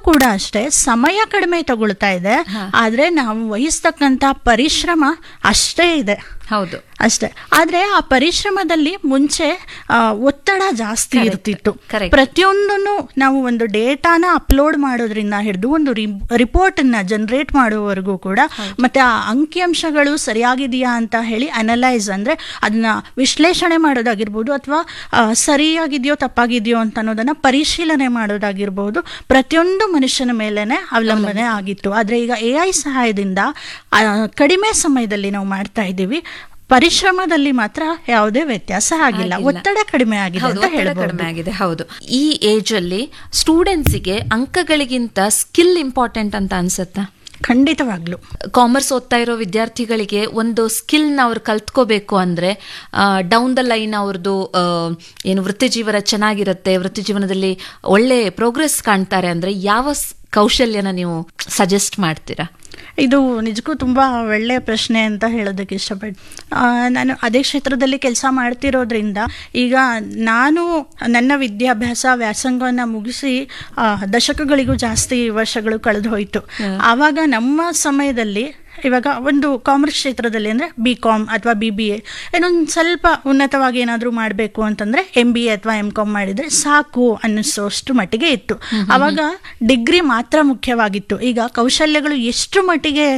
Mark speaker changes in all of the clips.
Speaker 1: ಕೂಡ ಅಷ್ಟೇ ಸಮಯ ಕಡಿಮೆ ತಗೊಳ್ತಾ ಇದೆ ಆದ್ರೆ ನಾವು ವಹಿಸ್ತಕ್ಕಂತ ಪರಿಶ್ರಮ ಅಷ್ಟೇ ಇದೆ
Speaker 2: ಹೌದು
Speaker 1: ಅಷ್ಟೇ ಆದ್ರೆ ಆ ಪರಿಶ್ರಮದಲ್ಲಿ ಮುಂಚೆ ಆ, ಒತ್ತಡ ಜಾಸ್ತಿ ಇರ್ತಿತ್ತು
Speaker 2: correct.
Speaker 1: ಪ್ರತಿಯೊಂದನ್ನು ನಾವು ಒಂದು ಡೇಟಾನ ಅಪ್ಲೋಡ್ ಮಾಡೋದ್ರಿಂದ ಹಿಡಿದು ಒಂದು ರಿಪೋರ್ಟ್ ಅನ್ನ ಜನರೇಟ್ ಮಾಡುವವರೆಗೂ ಕೂಡ ಮತ್ತೆ ಆ ಅಂಕಿಅಂಶಗಳು ಸರಿಯಾಗಿದೆಯಾ ಅಂತ ಹೇಳಿ ಅನಲೈಸ್ ಅಂದ್ರೆ ಅದನ್ನ ವಿಶ್ಲೇಷಣೆ ಮಾಡೋದಾಗಿರ್ಬೋದು ಅಥವಾ ಸರಿಯಾಗಿದೆಯೋ ತಪ್ಪಾಗಿದೆಯೋ ಅಂತ ಅನ್ನೋದನ್ನ ಪರಿಶೀಲನೆ ಮಾಡೋದಾಗಿರ್ಬೋದು ಪ್ರತಿಯೊಂದು ಮನುಷ್ಯನ ಮೇಲೆನೆ ಅವಲಂಬನೆ ಆಗಿತ್ತು ಆದ್ರೆ ಈಗ ಎ ಐ ಸಹಾಯದಿಂದ ಆ, ಕಡಿಮೆ ಸಮಯದಲ್ಲಿ ನಾವು ಮಾಡ್ತಾ ಇದ್ದೀವಿ ಪರಿಶ್ರಮದಲ್ಲಿ ಮಾತ್ರ ಯಾವುದೇ ವ್ಯತ್ಯಾಸ ಆಗಿಲ್ಲ
Speaker 2: ಆಗಿಲ್ಲ.
Speaker 1: ಒತ್ತಡ ಕಡಿಮೆ ಆಗಿದೆ
Speaker 2: ಹೌದು
Speaker 1: ಅಂತ
Speaker 2: ಒತ್ತಡ
Speaker 1: ಹೇಳ್ಬೋದು
Speaker 2: ಕಡಿಮೆ ಆಗಿದೆ ಹೌದು ಈ ಏಜ್ ಅಲ್ಲಿ ಸ್ಟೂಡೆಂಟ್ಸಿಗೆ ಅಂಕಗಳಿಗಿಂತ ಸ್ಕಿಲ್ ಇಂಪಾರ್ಟೆಂಟ್ ಅಂತ ಅನ್ಸುತ್ತಾ
Speaker 1: ಖಂಡಿತವಾಗ್ಲು
Speaker 2: ಕಾಮರ್ಸ್ ಓದ್ತಾ ಇರೋ ವಿದ್ಯಾರ್ಥಿಗಳಿಗೆ ಒಂದು ಸ್ಕಿಲ್ನ ಅವ್ರು ಕಲ್ತ್ಕೋಬೇಕು ಅಂದ್ರೆ ಡೌನ್ ದ ಲೈನ್ ಅವ್ರದ್ದು ಆ, ಏನು ವೃತ್ತಿ ಜೀವನ ಚೆನ್ನಾಗಿರುತ್ತೆ ವೃತ್ತಿ ಜೀವನದಲ್ಲಿ ಒಳ್ಳೆ ಪ್ರೋಗ್ರೆಸ್ ಕಾಣ್ತಾರೆ ಅಂದ್ರೆ ಯಾವ ಸ್- ಕೌಶಲ್ಯನ ನೀವು ಸಜೆಸ್ಟ್ ಮಾಡ್ತೀರಾ
Speaker 1: ಇದು ನಿಜಕ್ಕೂ ತುಂಬಾ ಒಳ್ಳೆಯ ಪ್ರಶ್ನೆ ಅಂತ ಹೇಳೋದಕ್ಕೆ ಇಷ್ಟಪಟ್ಟು ಆ, ನಾನು ಅದೇ ಕ್ಷೇತ್ರದಲ್ಲಿ ಕೆಲಸ ಮಾಡ್ತಿರೋದ್ರಿಂದ ಈಗ ನಾನು ನನ್ನ ವಿದ್ಯಾಭ್ಯಾಸ ವ್ಯಾಸಂಗವನ್ನು ಮುಗಿಸಿ ಆ, ದಶಕಗಳಿಗೂ ಜಾಸ್ತಿ ವರ್ಷಗಳು ಕಳೆದು ಹೋಯಿತು ಆವಾಗ ನಮ್ಮ ಸಮಯದಲ್ಲಿ ಇವಾಗ ಒಂದು ಕಾಮರ್ಸ್ ಕ್ಷೇತ್ರದಲ್ಲಿ ಅಂದರೆ ಬಿ ಕಾಮ್ ಅಥವಾ ಬಿ ಬಿ ಎ ಇನ್ನೊಂದು ಸ್ವಲ್ಪ ಉನ್ನತವಾಗಿ ಏನಾದರೂ ಮಾಡಬೇಕು ಅಂತಂದರೆ ಎಂ ಬಿ ಎ ಅಥವಾ ಎಂ ಕಾಮ್ ಮಾಡಿದರೆ ಸಾಕು ಅನ್ನಿಸೋಷ್ಟು ಮಟ್ಟಿಗೆ ಇತ್ತು ಆವಾಗ ಡಿಗ್ರಿ ಮಾತ್ರ ಮುಖ್ಯವಾಗಿತ್ತು ಈಗ ಕೌಶಲ್ಯಗಳು ಎಷ್ಟು ಮಟ್ಟಿಗೆ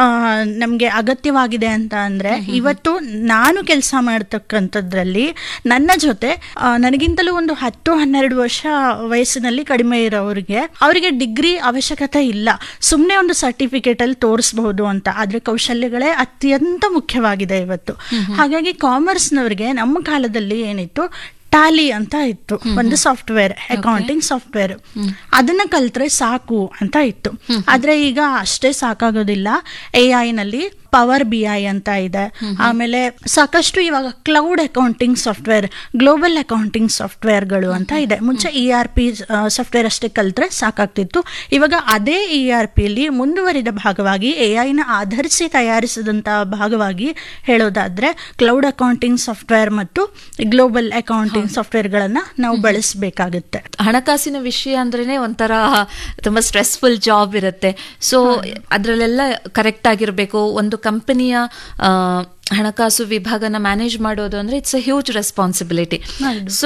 Speaker 1: ನಮಗೆ ಅಗತ್ಯವಾಗಿದೆ ಅಂತ ಅಂದರೆ ಇವತ್ತು ನಾನು ಕೆಲಸ ಮಾಡ್ತಕ್ಕಂಥದ್ರಲ್ಲಿ ನನ್ನ ಜೊತೆ ಆ, ನನಗಿಂತಲೂ ಒಂದು ಹತ್ತು ಹನ್ನೆರಡು ವರ್ಷ ವಯಸ್ಸಿನಲ್ಲಿ ಕಡಿಮೆ ಇರೋರಿಗೆ ಅವರಿಗೆ ಡಿಗ್ರಿ ಅವಶ್ಯಕತೆ ಇಲ್ಲ ಸುಮ್ಮನೆ ಒಂದು ಸರ್ಟಿಫಿಕೇಟ್ ಅಲ್ಲಿ ತೋರಿಸಬಹುದು ಅಂತ ಆದ್ರೆ ಕೌಶಲ್ಯಗಳೇ ಅತ್ಯಂತ ಮುಖ್ಯವಾಗಿದೆ ಇವತ್ತು ಹಾಗಾಗಿ ಕಾಮರ್ಸ್ನವರಿಗೆ ನಮ್ಮ ಕಾಲದಲ್ಲಿ ಏನಿತ್ತು ಟ್ಯಾಲಿ ಅಂತ ಇತ್ತು ಒಂದು ಸಾಫ್ಟ್ವೇರ್ ಅಕೌಂಟಿಂಗ್ ಸಾಫ್ಟ್ವೇರ್ ಅದನ್ನ ಕಲ್ತ್ರೆ ಸಾಕು ಅಂತ ಇತ್ತು ಆದ್ರೆ ಈಗ ಅಷ್ಟೇ ಸಾಕಾಗೋದಿಲ್ಲ ಎ ಐ ನಲ್ಲಿ ಪವರ್ ಬಿ ಐ ಅಂತ ಇದೆ ಆಮೇಲೆ ಸಾಕಷ್ಟು ಇವಾಗ cloud accounting software global accounting ಸಾಫ್ಟ್ವೇರ್ಗಳು ಅಂತ ಇದೆ ಮುಂಚೆ ಇ ಆರ್ ಪಿ ಸಾಫ್ಟ್ವೇರ್ ಅಷ್ಟೇ ಕಲ್ತ್ರೆ ಸಾಕಾಗ್ತಿತ್ತು ಇವಾಗ ಅದೇ ಇ ಆರ್ ಪಿಲಿ ಮುಂದುವರಿದ ಭಾಗವಾಗಿ ಎ ಐನ ಆಧರಿಸಿ ತಯಾರಿಸಿದಂತ ಭಾಗವಾಗಿ ಹೇಳೋದಾದ್ರೆ ಕ್ಲೌಡ್ ಅಕೌಂಟಿಂಗ್ ಸಾಫ್ಟ್ವೇರ್ ಮತ್ತು ಗ್ಲೋಬಲ್ ಅಕೌಂಟಿಂಗ್ ಸಾಫ್ಟ್ವೇರ್ಗಳನ್ನ ನಾವು ಬಳಸಬೇಕಾಗುತ್ತೆ
Speaker 2: ಹಣಕಾಸಿನ ವಿಷಯ ಅಂದ್ರೇನೆ ಒಂಥರ ತುಂಬಾ ಸ್ಟ್ರೆಸ್ಫುಲ್ ಜಾಬ್ ಇರುತ್ತೆ ಸೊ ಅದ್ರಲ್ಲೆಲ್ಲ ಕರೆಕ್ಟ್ ಆಗಿರ್ಬೇಕು ಒಂದು ಕಂಪನಿಯ ಹಣಕಾಸು ವಿಭಾಗನ ಮ್ಯಾನೇಜ್ ಮಾಡೋದು ಅಂದ್ರೆ it's a huge responsibility so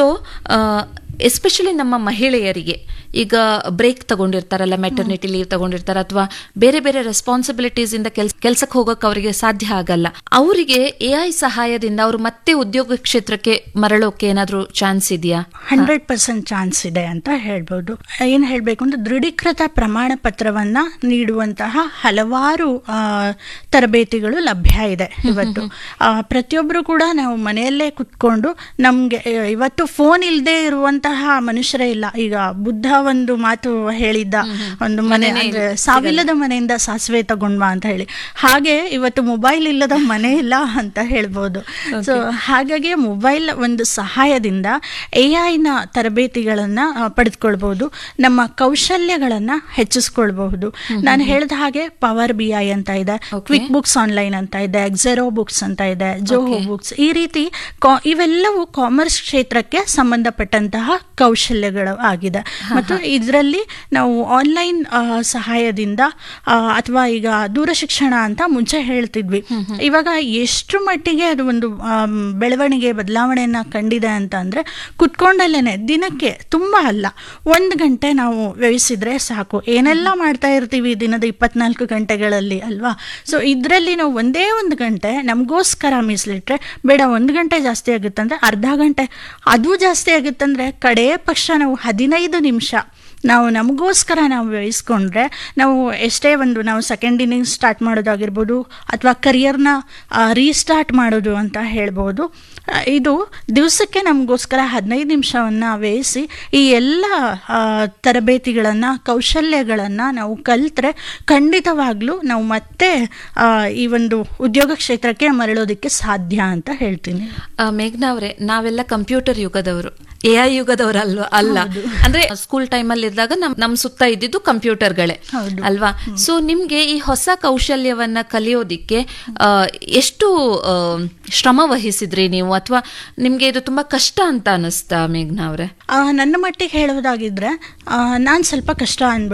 Speaker 2: especially ನಮ್ಮ ಮಹಿಳೆಯರಿಗೆ ಈಗ ಬ್ರೇಕ್ ತಗೊಂಡಿರ್ತಾರಲ್ಲ ಮೆಟರ್ನಿಟಿ ಲೀವ್ ತಗೊಂಡಿರ್ತಾರೆ ಅಥವಾ ಬೇರೆ ಬೇರೆ ರೆಸ್ಪಾನ್ಸಿಬಿಲಿಟೀಸ್ ಇಂದ ಕೆಲ್ಸ ಕೆಲ್ಸಕ್ಕೆ ಹೋಗಕ್ಕೆ ಅವರಿಗೆ ಸಾಧ್ಯ ಆಗಲ್ಲ ಅವರಿಗೆ ಎ ಐ ಸಹಾಯದಿಂದ ಅವರು ಮತ್ತೆ ಉದ್ಯೋಗ ಕ್ಷೇತ್ರಕ್ಕೆ ಮರಳೋಕೆ ಏನಾದ್ರೂ ಚಾನ್ಸ್ ಇದೆಯಾ
Speaker 1: ಹಂಡ್ರೆಡ್ ಪರ್ಸೆಂಟ್ ಚಾನ್ಸ್ ಇದೆ ಅಂತ ಹೇಳ್ಬೋದು ಏನ್ ಹೇಳ್ಬೇಕು ಅಂದ್ರೆ ದೃಢೀಕೃತ ಪ್ರಮಾಣ ಪತ್ರವನ್ನ ನೀಡುವಂತಹ ಹಲವಾರು ಆ, ತರಬೇತಿಗಳು ಲಭ್ಯ ಇದೆ ಇವತ್ತು ಆ, ಪ್ರತಿಯೊಬ್ರು ಕೂಡ ನಾವು ಮನೆಯಲ್ಲೇ ಕುತ್ಕೊಂಡು ನಮ್ಗೆ ಆ, ಇವತ್ತು ಫೋನ್ ಇಲ್ಲದೆ ಇರುವಂತಹ ಮನುಷ್ಯರೇ ಇಲ್ಲ ಈಗ ಬುದ್ಧ ಒಂದು ಮಾತು ಹೇಳಿದ್ದ ಒಂದು ಮನೆ ಅಂದ್ರೆ ಸಾವಿಲ್ಲದ ಮನೆಯಿಂದ ಸಾಸಿವೆ ತಗೊಂಡ್ಬಾ ಅಂತ ಹೇಳಿ ಹಾಗೆ ಇವತ್ತು ಮೊಬೈಲ್ ಇಲ್ಲದ ಮನೆ ಇಲ್ಲ ಅಂತ ಹೇಳ್ಬೋದು ಸೊ ಹಾಗಾಗಿ ಮೊಬೈಲ್ ಒಂದು ಸಹಾಯದಿಂದ ಎ ಐನ ತರಬೇತಿಗಳನ್ನ ಆ, ಪಡೆದುಕೊಳ್ಬಹುದು ನಮ್ಮ ಕೌಶಲ್ಯಗಳನ್ನ ಹೆಚ್ಚಿಸ್ಕೊಳ್ಬಹುದು ನಾನು ಹೇಳಿದ ಹಾಗೆ ಪವರ್ ಬಿ ಐ ಅಂತ ಇದೆ ಕ್ವಿಕ್ ಬುಕ್ಸ್ ಆನ್ಲೈನ್ ಅಂತ ಇದೆ ಎಕ್ಸೆರೋ ಬುಕ್ಸ್ ಅಂತ ಇದೆ ಜೋಹೋ ಬುಕ್ಸ್ ಈ ರೀತಿ ಕಾ- ಇವೆಲ್ಲವೂ ಕಾಮರ್ಸ್ ಕ್ಷೇತ್ರಕ್ಕೆ ಸಂಬಂಧಪಟ್ಟಂತಹ ಕೌಶಲ್ಯಗಳು ಆಗಿದೆ ಮತ್ತು ಇದರಲ್ಲಿ ನಾವು ಆನ್ಲೈನ್ ಸಹಾಯದಿಂದ ಅಥವಾ ಈಗ ದೂರ ಶಿಕ್ಷಣ ಅಂತ ಮುಂಚೆ ಹೇಳ್ತಿದ್ವಿ ಇವಾಗ ಎಷ್ಟು ಮಟ್ಟಿಗೆ ಅದು ಒಂದು ಆಮ್, ಬೆಳವಣಿಗೆ ಬದಲಾವಣೆಯನ್ನ ಕಂಡಿದೆ ಅಂತ ಅಂದ್ರೆ ಕುತ್ಕೊಂಡಲ್ಲೇನೆ ದಿನಕ್ಕೆ ತುಂಬಾ ಅಲ್ಲ ಒಂದು ಗಂಟೆ ನಾವು ವ್ಯಯಿಸಿದ್ರೆ ಸಾಕು ಏನೆಲ್ಲ ಮಾಡ್ತಾ ಇರ್ತೀವಿ ದಿನದ ಇಪ್ಪತ್ನಾಲ್ಕು ಗಂಟೆಗಳಲ್ಲಿ ಅಲ್ವಾ ಸೊ ಇದರಲ್ಲಿ ನಾವು ಒಂದೇ ಒಂದು ಗಂಟೆ ನಮಗೋಸ್ಕರ ಮೀಸಲಿಟ್ರೆ ಬೇಡ ಒಂದು ಗಂಟೆ ಜಾಸ್ತಿ ಆಗುತ್ತಂದ್ರೆ ಅರ್ಧ ಗಂಟೆ ಅದು ಜಾಸ್ತಿ ಆಗುತ್ತಂದ್ರೆ ಕಡೇ ಪಕ್ಷ ನಾವು ಹದಿನೈದು ನಿಮಿಷ ನಾವು ನಮಗೋಸ್ಕರ ನಾವು ವ್ಯಯಿಸ್ಕೊಂಡ್ರೆ ನಾವು ಎಷ್ಟೇ ಒಂದು ನಾವು ಸೆಕೆಂಡ್ ಇನ್ನಿಂಗ್ಸ್ ಸ್ಟಾರ್ಟ್ ಮಾಡೋದಾಗಿರ್ಬೋದು ಅಥವಾ ಕರಿಯರ್ನ ರೀಸ್ಟಾರ್ಟ್ ಮಾಡೋದು ಅಂತ ಹೇಳ್ಬೋದು ಆ, ಇದು ದಿವಸಕ್ಕೆ ನಮಗೋಸ್ಕರ ಹದಿನೈದು ನಿಮಿಷವನ್ನು ವ್ಯಯಿಸಿ ಈ ಎಲ್ಲ ಆ, ತರಬೇತಿಗಳನ್ನು ಕೌಶಲ್ಯಗಳನ್ನು ನಾವು ಕಲ್ತ್ರೆ ಖಂಡಿತವಾಗ್ಲೂ ನಾವು ಮತ್ತೆ ಆ, ಈ ಒಂದು ಉದ್ಯೋಗ ಕ್ಷೇತ್ರಕ್ಕೆ ಮರಳೋದಕ್ಕೆ ಸಾಧ್ಯ ಅಂತ ಹೇಳ್ತೀನಿ
Speaker 2: ಆ, ಮೇಘ್ನಾ ಅವರೇ ನಾವೆಲ್ಲ ಕಂಪ್ಯೂಟರ್ ಯುಗದವರು ಎ ಐ ಯುಗದವರು ಅಲ್ಲ ಅಂದ್ರೆ ಸ್ಕೂಲ್ ಟೈಮ್ ಅಲ್ಲಿ ಇದ್ದಾಗ ನಮ್ ನಮ್ ಸುತ್ತ ಇದ್ದಿದ್ದು ಕಂಪ್ಯೂಟರ್ಗಳೇ
Speaker 1: ಹೌದು.
Speaker 2: ಅಲ್ವಾ ಸೊ ನಿಮ್ಗೆ ಈ ಹೊಸ ಕೌಶಲ್ಯವನ್ನ ಕಲಿಯೋದಿಕ್ಕೆ ಆ, ಎಷ್ಟು ಆ, ಶ್ರಮ ವಹಿಸಿದ್ರಿ ನೀವು ಅಥವಾ ನಿಮ್ಗೆ ಇದು ತುಂಬಾ ಕಷ್ಟ ಅಂತ ಅನಿಸ್ತಾ ಮೇಘ್ನಾ ಅವರೇ
Speaker 1: ಆ, ನನ್ನ ಮಟ್ಟಿಗೆ ಹೇಳೋದಾಗಿದ್ರೆ ನಾನು ಸ್ವಲ್ಪ ಕಷ್ಟ ಅನ್ಬಿಟ್ಟು